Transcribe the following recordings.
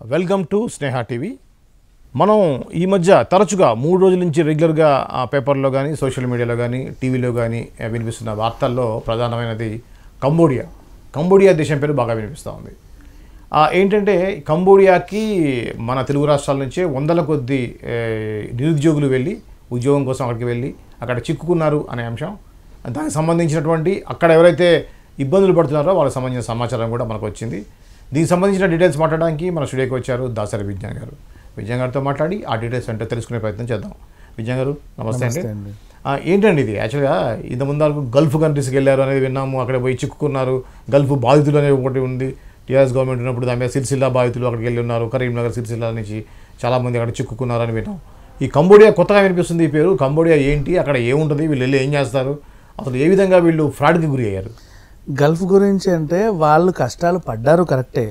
Welcome to Sneha TV మనం ఈ మధ్య తరచుగా మూడు రోజుల నుంచి రెగ్యులర్గా ఆ పేపర్లో కానీ సోషల్ మీడియాలో కానీ టీవీలో కానీ వినిపిస్తున్న వార్తల్లో ప్రధానమైనది కంబోడియా కంబోడియా దేశం పేరు బాగా వినిపిస్తూ ఉంది ఆ, ఏంటంటే కంబోడియాకి మన తెలుగు రాష్ట్రాల నుంచే వందల కొద్ది ఏ, నిరుద్యోగులు వెళ్ళి ఉద్యోగం కోసం అక్కడికి వెళ్ళి అక్కడ చిక్కుకున్నారు అనే అంశం దానికి సంబంధించినటువంటి అక్కడ ఎవరైతే ఇబ్బందులు పడుతున్నారో వాళ్ళకి సంబంధించిన సమాచారం కూడా మనకు వచ్చింది దీనికి సంబంధించిన డీటెయిల్స్ మాట్లాడడానికి మన స్టూడియోకి వచ్చారు దాసరి విజ్ఞాన్ గారు విజ్ఞాన్ గారితో మాట్లాడి ఆ డీటెయిల్స్ అంటే తెలుసుకునే ప్రయత్నం చేద్దాం విజ్ఞాన్ గారు నమస్తే అండి నమస్తే అండి. ఆ, ఏంటండి ఇది యాక్చువల్గా ఇంత ముందు వరకు గల్ఫ్ కంట్రీస్కి వెళ్ళారు అనేది విన్నాము అక్కడ పోయి చిక్కుకున్నారు గల్ఫ్ బాధితులు అనేది ఒకటి ఉంది టీఆర్ఎస్ గవర్నమెంట్ ఉన్నప్పుడు దాని మీద సిరిసిల్ల బాధితులు అక్కడికి వెళ్ళి ఉన్నారు కరీంనగర్ సిరిసిల్ల నుంచి చాలామంది అక్కడ చిక్కుకున్నారని విన్నాం ఈ కంబోడియా కొత్తగా వినిపిస్తుంది ఈ పేరు కంబోడియా ఏంటి అక్కడ ఏముంటుంది వీళ్ళు వెళ్ళి ఏం చేస్తారు అసలు ఏ విధంగా వీళ్ళు ఫ్రాడ్కి గురి అయ్యారు గల్ఫ్ గురించి అంటే వాళ్ళు కష్టాలు పడ్డారు కరెక్టే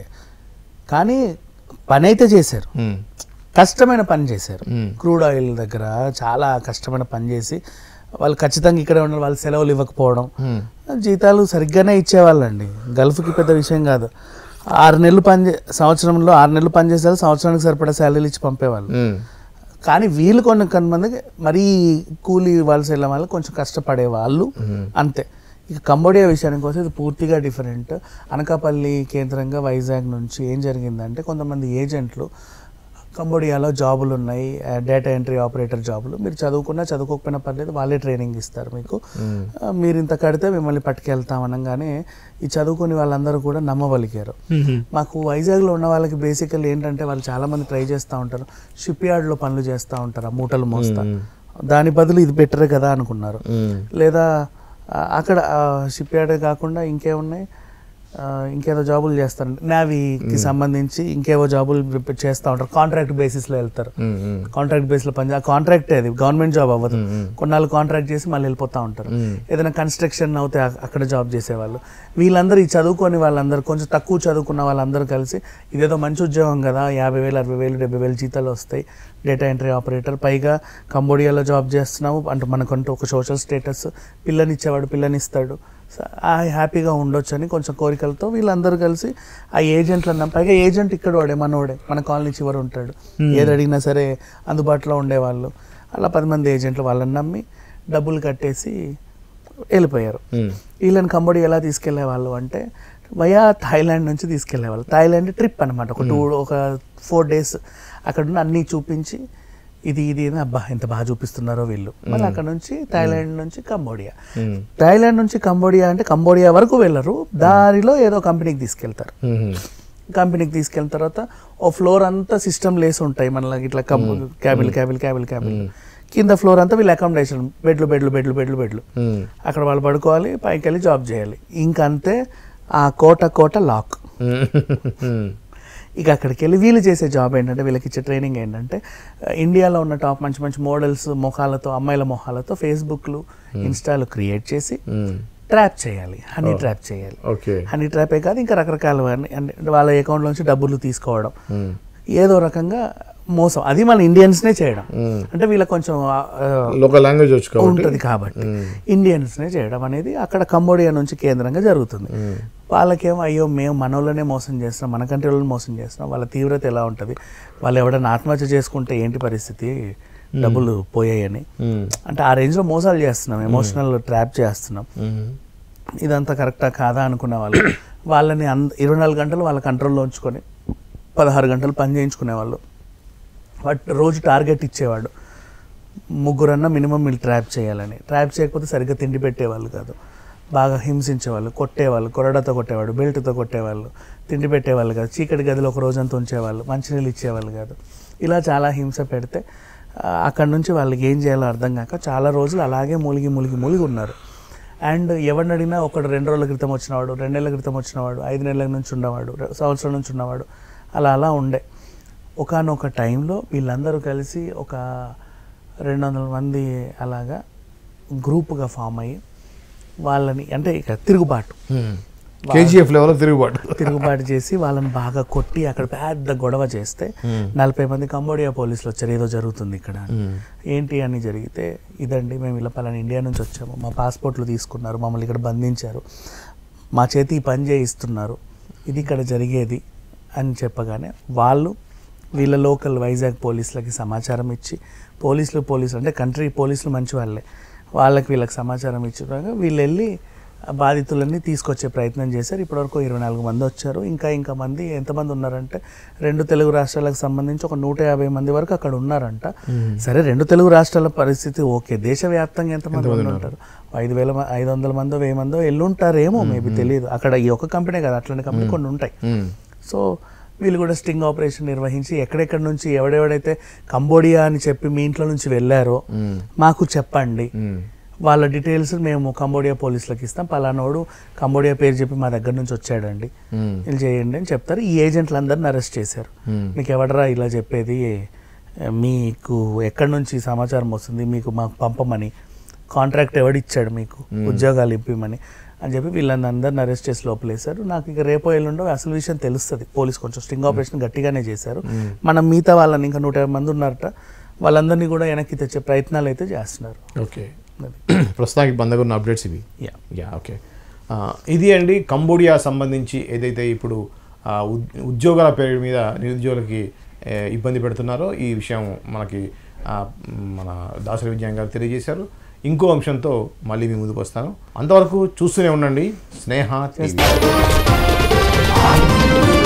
కానీ పని అయితే చేశారు ఉమ్, కష్టమైన పని చేశారు మ్మ్. క్రూడ్ ఆయిల్ దగ్గర చాలా కష్టమైన పని చేసి వాళ్ళు ఖచ్చితంగా ఇక్కడే ఉండాలి వాళ్ళు సెలవులు ఇవ్వకపోవడం ఉమ్, జీతాలు సరిగ్గానే ఇచ్చేవాళ్ళండి గల్ఫ్కి పెద్ద విషయం కాదు ఆరు నెలలు పని చే- సంవత్సరంలో ఆరు నెలలు పని చేసే వాళ్ళు సంవత్సరానికి సరిపడా శాలరీలు ఇచ్చి పంపేవాళ్ళు ఉమ్, కానీ వీళ్ళు కొన్ని కొంతమందికి మరీ కూలీ ఇవ్వాల్సి వెళ్ళే వాళ్ళు కొంచెం కష్టపడే వాళ్ళు అంతే ఇక కంబోడియా విషయానికి వస్తే ఇది పూర్తిగా డిఫరెంట్ అనకాపల్లి కేంద్రంగా వైజాగ్ నుంచి ఏం జరిగిందంటే కొంతమంది ఏజెంట్లు కంబోడియాలో జాబులు ఉన్నాయి డేటా ఎంట్రీ ఆపరేటర్ జాబులు మీరు చదువుకున్నా చదువుకోకపోయినా పర్లేదు వాళ్ళే ట్రైనింగ్ ఇస్తారు మీకు ఉమ్, ఆ, మీరు ఇంత కడితే మిమ్మల్ని పట్టుకెళ్తాం అనగానే ఈ చదువుకుని వాళ్ళందరూ కూడా నమ్మవలిగారు మాకు వైజాగ్లో ఉన్న వాళ్ళకి బేసికల్ ఏంటంటే వాళ్ళు చాలా మంది ట్రై చేస్తూ ఉంటారు షిప్ యార్డ్లో పనులు చేస్తూ ఉంటారు ఆ మూటలు మోస్తా దాని బదులు ఇది బెటర్ కదా అనుకున్నారు ఉమ్, లేదా ఆ, అక్కడ షిప్ యార్డ్ కాకుండా ఇంకేమున్నాయి ఆ, ఇంకేదో జాబులు చేస్తారు నేవీకి సంబంధించి ఇంకేవో జాబులు చేస్తూ ఉంటారు కాంట్రాక్ట్ బేసిస్లో వెళ్తారు ఉమ్, ఉమ్, కాంట్రాక్ట్ బేస్లో పని ఆ కాంట్రాక్టే అది గవర్నమెంట్ జాబ్ అవ్వదు కొన్నాళ్ళు కాంట్రాక్ట్ చేసి మళ్ళీ వెళ్ళిపోతూ ఉంటారు ఏదైనా కన్స్ట్రక్షన్ అవుతే అ- అక్కడ జాబ్ చేసేవాళ్ళు వీళ్ళందరూ ఈ చదువుకొని వాళ్ళందరూ కొంచెం తక్కువ చదువుకున్న వాళ్ళందరూ కలిసి ఇదేదో మంచి ఉద్యోగం కదా యాభై వేలు అరవై వేలు డెబ్బై వేలు జీతాలు వస్తాయి డేటా ఎంట్రీ ఆపరేటర్ పైగా కంబోడియాలో జాబ్ చేస్తున్నావు అంటే మనకంటూ ఒక సోషల్ స్టేటస్ పిల్లనిచ్చేవాడు పిల్లనిస్తాడు స- ఆ హ్యాపీగా ఉండొచ్చు అని కొంచెం కోరికలతో వీళ్ళందరూ కలిసి ఆ ఏజెంట్లు అన్నాం పైగా ఏజెంట్ ఇక్కడ వాడే మనోడే మన కాలనీ చివరి ఉంటాడు ఏది అడిగినా సరే అందుబాటులో ఉండేవాళ్ళు అలా పది మంది ఏజెంట్లు వాళ్ళని నమ్మి డబ్బులు కట్టేసి వెళ్ళిపోయారు ఉమ్, వీళ్ళని కంబోడియా ఎలా తీసుకెళ్లేవాళ్ళు అంటే వయా థాయిలాండ్ నుంచి తీసుకెళ్లేవాళ్ళు థాయిలాండ్ ట్రిప్ అనమాట ఒక టూ ఒక ఫోర్ డేస్ అక్కడ ఉన్న అన్నీ చూపించి ఇది ఇది అని అబ్బా ఎంత బాగా చూపిస్తున్నారో వీళ్ళు మళ్ళీ అక్కడ నుంచి థాయిలాండ్ నుంచి కంబోడియా ఉమ్, థాయిలాండ్ నుంచి కంబోడియా అంటే కంబోడియా వరకు వెళ్ళరు దారిలో ఏదో కంపెనీకి తీసుకెళ్తారు ఉమ్, కంపెనీకి తీసుకెళ్ళిన తర్వాత ఓ ఫ్లోర్ అంతా సిస్టమ్ లేసి ఉంటాయి మనలాగా ఇట్లా కమ్ క్యాబిల్ క్యాబిల్ క్యాబిల్ క్యాబిల్ కింద ఫ్లోర్ అంతా వీళ్ళ అకామిడేషన్ బెడ్లు బెడ్లు బెడ్లు బెడ్లు బెడ్లు ఉమ్, అక్కడ వాళ్ళు పడుకోవాలి పైకి వెళ్ళి జాబ్ చేయాలి ఇంకంతే ఆ కోట కోట లాక్ ఉమ్, ఉమ్, ఇక అక్కడికి వెళ్ళి వీళ్ళు చేసే జాబ్ ఏంటంటే వీళ్ళకి ఇచ్చే ట్రైనింగ్ ఏంటంటే ఆ, ఇండియాలో ఉన్న టాప్ మంచి మంచి మోడల్స్ మొహాలతో అమ్మాయిల మొహాలతో ఫేస్బుక్లు ఇన్స్టాలు క్రియేట్ చేసి ఉమ్, ట్రాప్ చేయాలి హనీ ట్రాప్ చేయాలి ఓకే హనీ ట్రాపే కాదు ఇంకా రకరకాల అంటే వాళ్ళ అకౌంట్లోంచి డబ్బులు తీసుకోవడం ఉమ్, ఏదో రకంగా మోసం అది మన ఇండియన్స్నే చేయడం ఉమ్. అంటే వీళ్ళకి కొంచెం ఆ, ఆ, లోకల్ లాంగ్వేజ్ వచ్చు కాబట్టి ఉంటుంది కాబట్టి ఇండియన్స్నే చేయడం అనేది అక్కడ కంబోడియా నుంచి కేంద్రంగా జరుగుతుంది వాళ్ళకేమో అయ్యో మేము మనోళ్ళనే మోసం చేస్తున్నాం మన కంట్రీలను మోసం చేస్తున్నాం వాళ్ళ తీవ్రత ఎలా ఉంటుంది వాళ్ళు ఎవడైనా ఆత్మహత్య చేసుకుంటే ఏంటి పరిస్థితి డబ్బులు పోయాయని ఉమ్, అంటే ఆ రేంజ్లో మోసాలు చేస్తున్నాం ఎమోషనల్ ట్రాప్ చేస్తున్నాం ఉమ్, ఇదంతా కరెక్టా కాదా అనుకునే వాళ్ళు వాళ్ళని అంద ఇరవై నాలుగు గంటలు వాళ్ళ కంట్రోల్లో ఉంచుకొని పదహారు గంటలు పని చేయించుకునేవాళ్ళు బట్ రోజు టార్గెట్ ఇచ్చేవాడు ముగ్గురన్నా మినిమం వీళ్ళు ట్రాప్ చేయాలని ట్రాప్ చేయకపోతే సరిగ్గా తిండి పెట్టేవాళ్ళు కాదు బాగా హింసించేవాళ్ళు కొట్టేవాళ్ళు కొరడతో కొట్టేవాడు బెల్ట్తో కొట్టేవాళ్ళు తిండి పెట్టేవాళ్ళు కాదు చీకటి గదిలో ఒక రోజంతా ఉంచేవాళ్ళు మంచినీళ్ళు ఇచ్చేవాళ్ళు కాదు ఇలా చాలా హింస పెడితే ఆ, అక్కడి నుంచి వాళ్ళకి ఏం చేయాలో అర్థం కాక చాలా రోజులు అలాగే మూలిగి మూలిగి మూలిగి ఉన్నారు అండ్ ఎవరిని అడిగినా ఒకడు రెండు రోజుల క్రితం వచ్చినవాడు రెండు నెలల క్రితం వచ్చినవాడు ఐదు నెలల నుంచి ఉన్నవాడు రె- సంవత్సరం నుంచి ఉన్నవాడు అలా అలా ఉండే ఒకనొక టైంలో వీళ్ళందరూ కలిసి ఒక రెండు వందల మంది అలాగా గ్రూప్గా ఫామ్ అయ్యి వాళ్ళని అంటే ఇక తిరుగుబాటు ఉమ్. కేజీఎఫ్ లెవెల్ తిరుగుబాటు తిరుగుబాటు చేసి వాళ్ళని బాగా కొట్టి అక్కడ పెద్ద గొడవ చేస్తే నలభై మంది కంబోడియా పోలీసులు వచ్చారు ఏదో జరుగుతుంది ఇక్కడ అని. ఏంటి అని జరిగితే ఇదండి మేము ఇలా పలానా ఇండియా నుంచి వచ్చాము మా పాస్పోర్ట్లు తీసుకున్నారు మమ్మల్ని ఇక్కడ బంధించారు మా చేతి ఈ పని చేయిస్తున్నారు ఇది ఇక్కడ జరిగేది అని చెప్పగానే వాళ్ళు వీళ్ళ లోకల్ వైజాగ్ పోలీసులకి సమాచారం ఇచ్చి పోలీసులు పోలీసులు అంటే కంట్రీ పోలీసులు మంచి వాళ్ళే వాళ్ళకి వీళ్ళకి సమాచారం ఇచ్చిన వీళ్ళు వెళ్ళి ఆ బాధితులన్నీ తీసుకొచ్చే ప్రయత్నం చేశారు ఇప్పటివరకు ఇరవై నాలుగు మంది వచ్చారు ఇంకా ఇంకా మంది ఎంతమంది ఉన్నారంటే రెండు తెలుగు రాష్ట్రాలకు సంబంధించి ఒక నూట యాభై మంది వరకు అక్కడ ఉన్నారంట సరే రెండు తెలుగు రాష్ట్రాల పరిస్థితి ఓకే దేశవ్యాప్తంగా ఎంతమంది మంది ఉంటారు ఐదు వేల మ- ఐదు వందల మందో వెయ్యి మందో ఎల్లుంటారేమో మేబీ తెలియదు అక్కడ ఈ ఒక కంపెనీ కదా అట్లాంటి కంపెనీ కొన్ని ఉంటాయి మ్మ్. సో వీళ్ళు కూడా స్టింగ్ ఆపరేషన్ నిర్వహించి ఎక్కడెక్కడ నుంచి ఎవడెవడైతే కంబోడియా అని చెప్పి మీ ఇంట్లో నుంచి వెళ్ళారో మ్మ్. మాకు చెప్పండి మ్మ్. వాళ్ళ డీటెయిల్స్ మేము కంబోడియా పోలీసులకు ఇస్తాం పలానోడు కంబోడియా పేరు చెప్పి మా దగ్గర నుంచి వచ్చాడండి మ్మ్. వీళ్ళు చేయండి అని చెప్తారు ఈ ఏజెంట్లందరిని అరెస్ట్ చేశారు మ్మ్. మీకు ఎవడరా ఇలా చెప్పేది మీకు ఎక్కడి నుంచి సమాచారం వస్తుంది మీకు మాకు పంపమని కాంట్రాక్ట్ ఎవడిచ్చాడు మీకు ఉద్యోగాలు ఇప్పిమని అని చెప్పి వీళ్ళని అందరిని అరెస్ట్ చేసి లోపలేశారు నాకు ఇక రేపో ఎల్లుండో అసలు విషయం తెలుస్తుంది పోలీస్ కొంచెం స్టింగ్ ఆపరేషన్ గట్టిగానే చేశారు మనం మిగతా వాళ్ళని ఇంకా నూట యాభై మంది ఉన్నారట వాళ్ళందరినీ కూడా వెనక్కి తెచ్చే ప్రయత్నాలు అయితే చేస్తున్నారు ఓకే అది. ప్రస్తుతానికి బందగా ఉన్న అప్డేట్స్ ఇవి యా యా ఓకే ఆ, ఇది అండి కంబోడియా సంబంధించి ఏదైతే ఇప్పుడు ఆ, ఉద్- ఉద్యోగాల పేరు మీద నిరుద్యోగులకి ఏ, ఇబ్బంది పెడుతున్నారో ఈ విషయం మనకి ఆ, మన దాసరి విజయం గారు తెలియజేశారు ఇంకో అంశంతో మళ్ళీ మీ ముందుకు వస్తాను అంతవరకు చూస్తూనే ఉండండి స్నేహ టీవీ